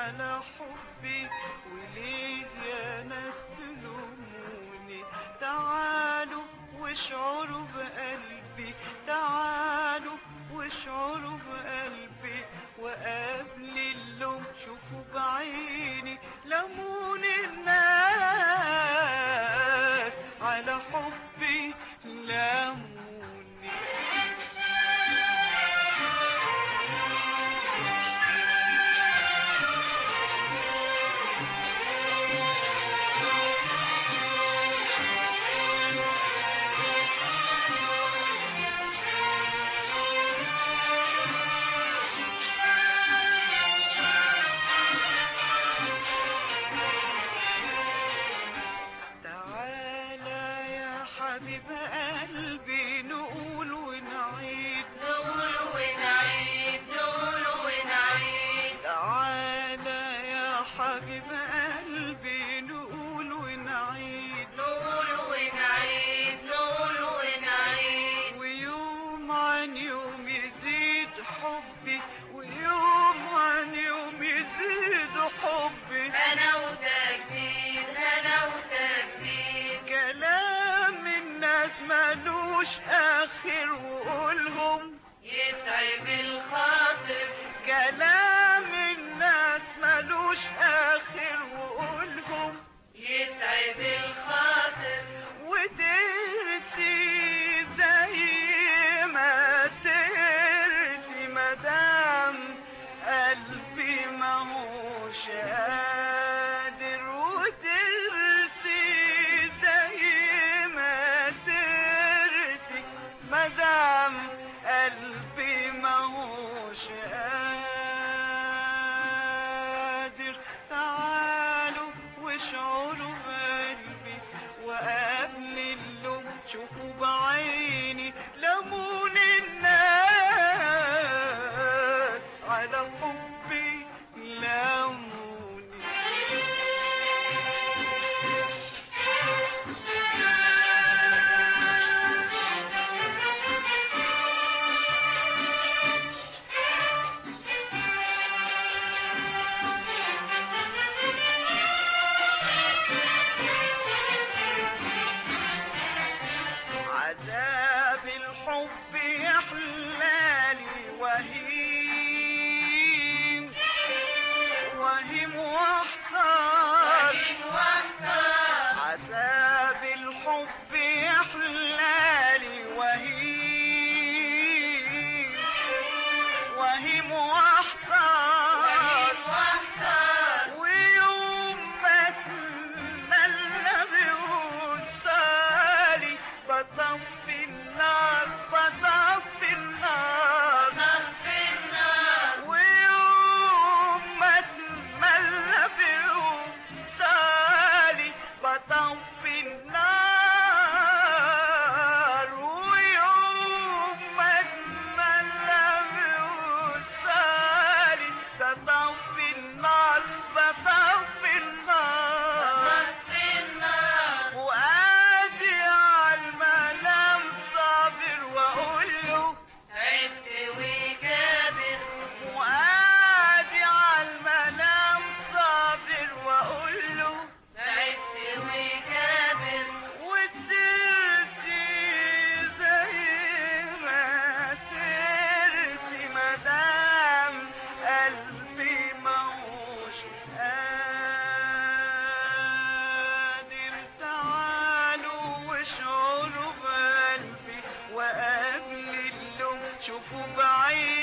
على حبي وليه يا ناس تلوموني تعالوا واشعروا بقلبي تعالوا واشعروا بقلبي وقبل اللوم شوفوا بعيني لمون الناس على حبي لموني تعالى يا حبيب قلبي نقول ونعيد نقول ونعيد نقول ونعيد تعالى يا حبيب قلبي نقول ونعيد نقول ونعيد نقول ونعيد ويوم عن يوم يزيد حبي ويوم عن يوم يزيد حبي هنا وتجديد هنا وتجديد كلام الناس ملوش آخر وقولهم يتعب الخاطر كلام الناس ملوش آخر وقولهم يتعب الخاطر وترسي زي ما ترسي مدام قلبي ما هوش قادر وترسي زي ما ترسي مدام قلبي ما هوش قادر تعالوا واشعروا بقلبي وقبل اللوم شوفوا بعيني لمون الناس على حبي لموني عذاب الحب يحلالي وهيم وهيم واحتار وهين واحتار عذاب الحب يحلالي وهيم وهيم واحتار وهين واحتار ويوم ما اتمنى بوصالي بطفي النار بطفي النار نار في النار ويوم ما اتمنى بوصالي بطفي النار ويوم ما اتمنى بوصالي بطفي النار بطفي النار نار في النار فؤادي عالمنام صابر واقول له تعبت وجابر فؤادي عالمنام صابر واقول له تعبت وجابر وترسي زي ما ترسي مدام قلبي موش قادر تعالوا واشعروا بقلبي وقبل اللوم شوفوا بعيد